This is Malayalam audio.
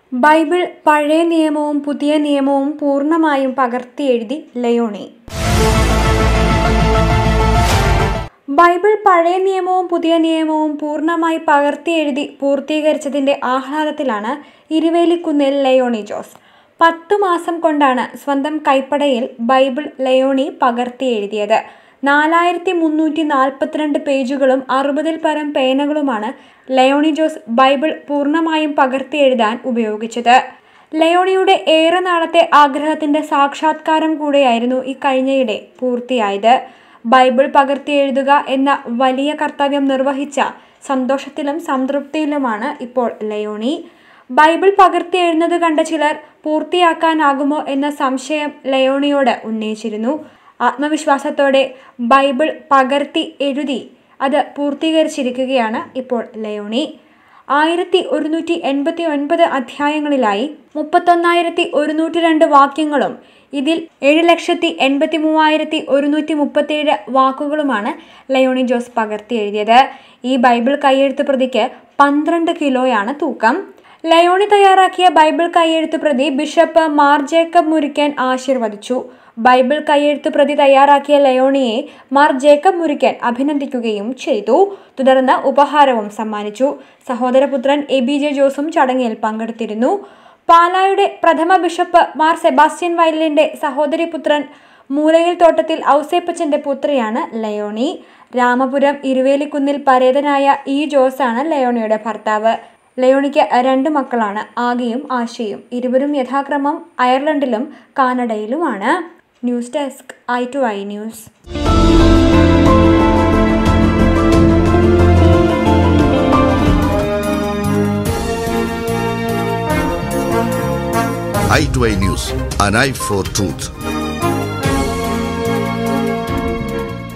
ബൈബിൾ പഴയ നിയമവും പുതിയ നിയമവും പൂർണ്ണമായും പകർത്തിയെഴുതി ലയോണി ബൈബിൾ പഴയ നിയമവും പുതിയ നിയമവും പൂർണ്ണമായി പകർത്തിയെഴുതി പൂർത്തീകരിച്ചതിന്റെ ആഹ്ലാദത്തിലാണ് ഇരുവേലിക്കുന്നിൽ ലയോണി ജോസ് പത്തു മാസം കൊണ്ടാണ് സ്വന്തം കൈപ്പടയിൽ ബൈബിൾ ലയോണി പകർത്തിയെഴുതിയത് നാലായിരത്തി മുന്നൂറ്റി നാൽപ്പത്തിരണ്ട് പേജുകളും അറുപതിൽ പരം പേനകളുമാണ് ലയോണി ജോസ് ബൈബിൾ പൂർണ്ണമായും പകർത്തിയെഴുതാൻ ഉപയോഗിച്ചത് ലയോണിയുടെ ഏറെ നാളത്തെ ആഗ്രഹത്തിന്റെ സാക്ഷാത്കാരം കൂടെയായിരുന്നു ഈ കഴിഞ്ഞയിടെ പൂർത്തിയായത് ബൈബിൾ പകർത്തിയെഴുതുക എന്ന വലിയ കർത്തവ്യം നിർവഹിച്ച സന്തോഷത്തിലും സംതൃപ്തിയിലുമാണ് ഇപ്പോൾ ലയോണി ബൈബിൾ പകർത്തിയെഴുതുന്നത് കണ്ട ചിലർ പൂർത്തിയാക്കാനാകുമോ എന്ന സംശയം ലയോണിയോട് ഉന്നയിച്ചിരുന്നു ആത്മവിശ്വാസത്തോടെ ബൈബിൾ പകർത്തി എഴുതി അത് പൂർത്തീകരിച്ചിരിക്കുകയാണ് ഇപ്പോൾ ലയോണി ആയിരത്തി ഒരുന്നൂറ്റി എൺപത്തി ഒൻപത് അധ്യായങ്ങളിലായി മുപ്പത്തൊന്നായിരത്തി ഒരുന്നൂറ്റി രണ്ട് വാക്യങ്ങളും ഇതിൽ ഏഴ് ലക്ഷത്തി എൺപത്തി മൂവായിരത്തി ഒരുന്നൂറ്റി മുപ്പത്തിയേഴ് വാക്കുകളുമാണ് ലയോണി ജോസ് പകർത്തി എഴുതിയത് ഈ ബൈബിൾ കൈയെഴുത്ത് പ്രതിക്ക് പന്ത്രണ്ട് കിലോയാണ് തൂക്കം ലയോണി തയ്യാറാക്കിയ ബൈബിൾ കൈയെഴുത്ത് പ്രതി ബിഷപ്പ് മാർ ജേക്കബ് മുരിക്കൻ ആശീർവദിച്ചു ബൈബിൾ കൈയെഴുത്ത് പ്രതി തയ്യാറാക്കിയ ലയോണിയെ മാർ ജേക്കബ് മുരിക്കൻ അഭിനന്ദിക്കുകയും ചെയ്തു തുടർന്ന് ഉപഹാരവും സമ്മാനിച്ചു സഹോദരപുത്രൻ എ ബി ജെ ജോസും ചടങ്ങിൽ പങ്കെടുത്തിരുന്നു പാലായുടെ പ്രഥമ ബിഷപ്പ് മാർ സെബാസ്റ്റ്യൻ വയലിന്റെ സഹോദരിപുത്രൻ മൂലയിൽ തോട്ടത്തിൽ ഔസേപ്പച്ചന്റെ പുത്രിയാണ് ലയോണി രാമപുരം ഇരുവേലിക്കുന്നിൽ പരേതനായ ഇ ജോസാണ് ലയോണിയുടെ ഭർത്താവ് ലയോണിക്ക് രണ്ട് മക്കളാണ് ആകെയും ആശയും ഇരുവരും യഥാക്രമം അയർലൻഡിലും കാനഡയിലുമാണ് news desk I two I news i2i News, an eye for truth.